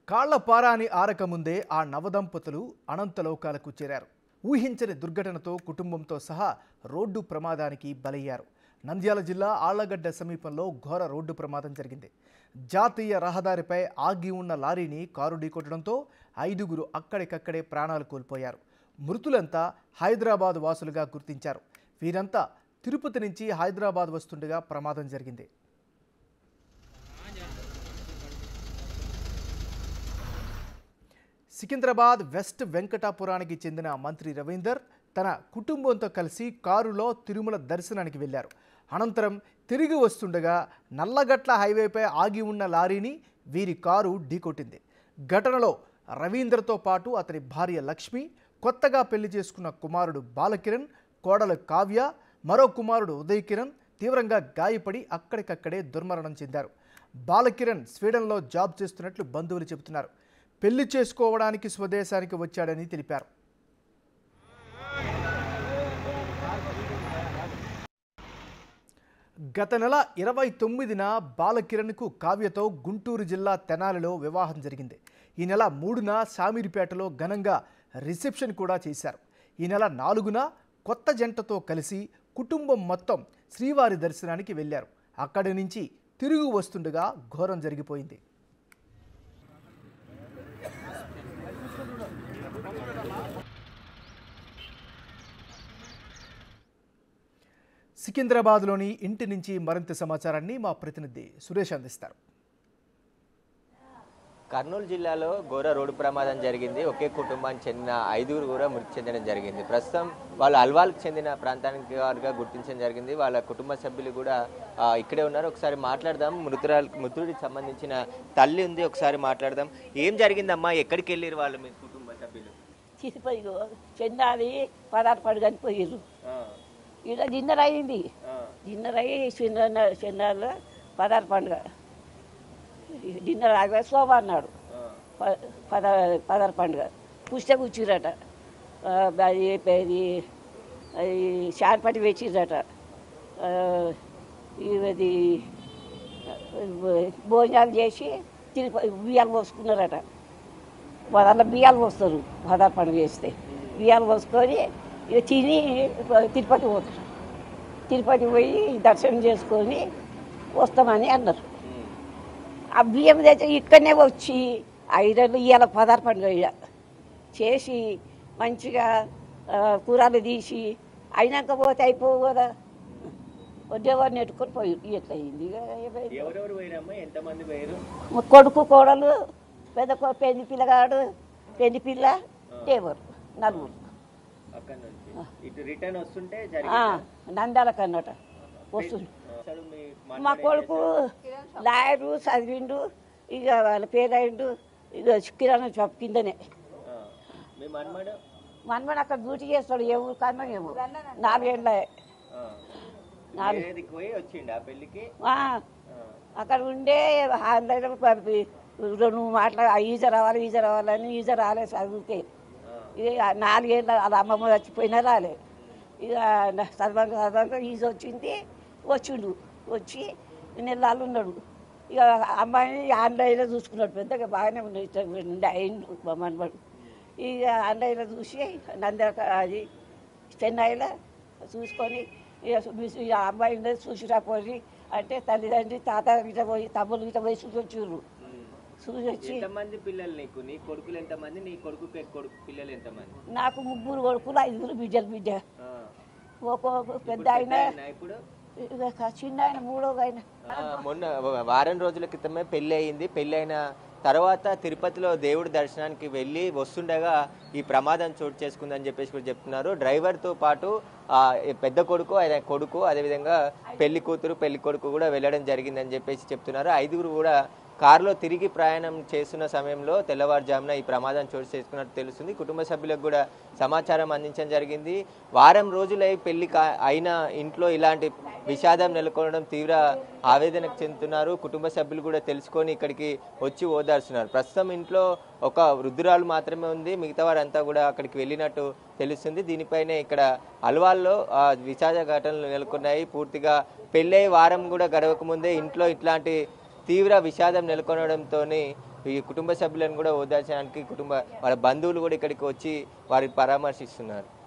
కాళ్ల పారాని ఆరకముందే ఆ నవదంపతులు అనంతలోకాలకు చేరారు ఊహించని దుర్ఘటనతో కుటుంబంతో సహా రోడ్డు ప్రమాదానికి బలయ్యారు నంద్యాల జిల్లా ఆళ్లగడ్డ సమీపంలో ఘోర రోడ్డు ప్రమాదం జరిగింది జాతీయ రహదారిపై ఆగి ఉన్న లారీని కారు ఢీకొట్టడంతో ఐదుగురు అక్కడికక్కడే ప్రాణాలు కోల్పోయారు మృతులంతా హైదరాబాద్ వాసులుగా గుర్తించారు వీరంతా తిరుపతి నుంచి హైదరాబాద్ వస్తుండగా ప్రమాదం జరిగింది సికింద్రాబాద్ వెస్ట్ వెంకటాపురానికి చెందిన మంత్రి రవీందర్ తన కుటుంబంతో కలిసి కారులో తిరుమల దర్శనానికి వెళ్లారు అనంతరం తిరిగి వస్తుండగా నల్లగట్ల హైవేపై ఆగి ఉన్న లారీని వీరి కారు ఢీకొట్టింది ఘటనలో రవీందర్తో పాటు అతని భార్య లక్ష్మి కొత్తగా పెళ్లి చేసుకున్న కుమారుడు బాలకిరణ్ కోడలు కావ్య మరో కుమారుడు ఉదయ్ కిరణ్ తీవ్రంగా గాయపడి అక్కడికక్కడే దుర్మరణం చెందారు బాలకిరణ్ స్వీడన్లో జాబ్ చేస్తున్నట్లు బంధువులు చెబుతున్నారు పెళ్లి చేసుకోవడానికి స్వదేశానికి వచ్చాడని తెలిపారు గత నెల ఇరవై తొమ్మిదిన బాలకిరణ్కు కావ్యతో గుంటూరు జిల్లా తెనాలిలో వివాహం జరిగింది ఈ నెల మూడున శామీరిపేటలో ఘనంగా రిసెప్షన్ కూడా చేశారు ఈ నెల నాలుగున కొత్త జంటతో కలిసి కుటుంబం మొత్తం శ్రీవారి దర్శనానికి వెళ్ళారు అక్కడి నుంచి తిరుగు వస్తుండగా ఘోరం జరిగిపోయింది సికింద్రాబాద్లోని ఇంటి నుంచి మరింత సమాచారాన్ని మా ప్రతినిధి సురేష్ అందిస్తారు కర్నూలు జిల్లాలో ఘోర రోడ్డు ప్రమాదం జరిగింది ఒకే కుటుంబానికి చెందిన ఐదుగురు కూడా మృతి చెందడం జరిగింది ప్రస్తుతం వాళ్ళు అల్వాల్కి చెందిన ప్రాంతానికి వారుగా గుర్తించడం జరిగింది వాళ్ళ కుటుంబ సభ్యులు కూడా ఆ, ఇక్కడే ఉన్నారు ఒకసారి మాట్లాడదాం మృతురాలు మృతుడికి సంబంధించిన తల్లి ఉంది ఒకసారి మాట్లాడదాం ఏం జరిగిందమ్మా ఎక్కడికి వెళ్ళారు వాళ్ళు మీ కుటుంబ సభ్యులు తీసిపోయి చెందాలి పదార్థ పడు చనిపోయారు ఇక్కడ డిన్నర్ అయింది డిన్నర్ అయ్యి చిన్న చిన్న పదార్థ పండుగ డిన్నర్ ఆగి శోభ అన్నాడు ప- పద పదార్థ పండుగ పుష్ట కూర్చిరట అది అది శానపట్టి వేసిరట ఇది భోజనాలు చేసి తిరిగి బియ్యాలు పోసుకున్నారట వాళ్ళ బియ్యాలు పోస్తారు పదార్థ పండుగ చేస్తే బియ్యాలు పోసుకొని ఇక తిని తిరుపతి పోతారు తిరుపతి పోయి దర్శనం చేసుకొని వస్తామని అన్నారు ఆ బియ్యం తెచ్చి ఇక్కడనే వచ్చి ఐదేళ్ళు ఇవాళ పదార్థ పండుగ ఇక చేసి మంచిగా ఆ, కూరలు తీసి అయినాక పోతే అయిపోవు కదా వడ్డేవాడిని నెట్టుకొని పోయి ఇట్లా అయింది ఇక ఏమైంది? ఎవరెవరు పోయినమ్మా ఎంతమంది పోయారు మా కొడుకు కోడలు పెద్ద కొ- పెళ్లి పిల్లగాడు పెళ్లి పిల్ల దేవరు నలుగురు అక్కడ నుంచి ఇటు రిటర్న్ వస్తుంటే ఆ, నంద్యాల కన్నట వస్తుంది మా కొడుకు లాయరు చదివిండు ఇక వాళ్ళ పేరైండు ఇక కిరాణా షాప్ కిందనే మీ మన్మడు మనమని అక్కడ డ్యూటీ చేస్తాడు ఏ ఊరు కన్నా ఏమో నాలుగేళ్ళ నాలుగు వేరేదికి పోయి వచ్చిండు ఆ పెళ్లికి ఆ, అక్కడ ఉండే ఆన్లైన్ పంపి రెండు మాటలు ఈజ రావాలి ఈజ రావాలని ఈజ రాలే చదివితే ఇక నాలుగేళ్ళ వాళ్ళ అమ్మమ్మ చచ్చిపోయినా రాలే ఇక చదవంగా చదవంగా ఈజ వచ్చింది వచ్చిండు వచ్చి నెలలు ఉన్నాడు ఇక అమ్మాయిని ఆన్లైన్లో చూసుకున్నాడు పెద్దగా బాగానే ఉన్నాడు అయిండు మా మనవాడు ఇక ఆన్లైన్లో చూసి నంద్యాల అది చెన్నైలో చూసుకొని ఇక మీ- ఇక అమ్మాయిని చూసి రాపోయి అంటే తల్లిదండ్రి తాత గిట పోయి తమ్ముళ్ళు గిట పోయి చూసి వచ్చిర్రు చూసి వచ్చి ఎంతమంది పిల్లలు నీకు నీ కొడుకులు ఎంతమంది నీ కొడుకు కొడుకు పిల్లలు ఎంతమంది నాకు ముగ్గురు కొడుకులు ఐదుగురు బిడ్డలు బిడ్డ ఆ. ఒక పెద్ద ఆయన నా ఇప్పుడు ఇక చిన్న ఆయన మూడో ఆయన ఆ, మొన్న వారం రోజుల క్రితమే పెళ్లి అయింది పెళ్లి అయిన తర్వాత తిరుపతిలో దేవుడి దర్శనానికి వెళ్ళి వస్తుండగా ఈ ప్రమాదం చోటు చేసుకుందని చెప్పేసి కూడా చెప్తున్నారు డ్రైవర్తో పాటు ఆ, ఈ పెద్ద కొడుకు ఆయన కొడుకు అదేవిధంగా పెళ్లి కూతురు పెళ్లి కొడుకు కూడా వెళ్ళడం జరిగిందని చెప్పేసి చెప్తున్నారు ఐదుగురు కూడా కారులో తిరిగి ప్రయాణం చేస్తున్న సమయంలో తెల్లవారుజామున ఈ ప్రమాదం చోటు చేసుకున్నట్టు తెలుస్తుంది కుటుంబ సభ్యులకు కూడా సమాచారం అందించడం జరిగింది వారం రోజులై పెళ్లి కా- అయిన ఇంట్లో ఇలాంటి విషాదం నెలకొనడం తీవ్ర ఆవేదనకు చెందుతున్నారు కుటుంబ సభ్యులు కూడా తెలుసుకొని ఇక్కడికి వచ్చి ఓదార్చున్నారు ప్రస్తుతం ఇంట్లో ఒక వృద్ధురాలు మాత్రమే ఉంది మిగతా వారంతా కూడా అక్కడికి వెళ్ళినట్టు తెలుస్తుంది దీనిపైనే ఇక్కడ అల్వాల్లో ఆ, విషాద ఘటనలు నెలకొన్నాయి పూర్తిగా పెళ్ళై వారం కూడా గడవక ముందే ఇంట్లో ఇట్లాంటి తీవ్ర విషాదం నెలకొనడంతో ఈ కుటుంబ సభ్యులను కూడా ఓదార్చడానికి కుటుంబ వాళ్ళ బంధువులు కూడా ఇక్కడికి వచ్చి వారిని పరామర్శిస్తున్నారు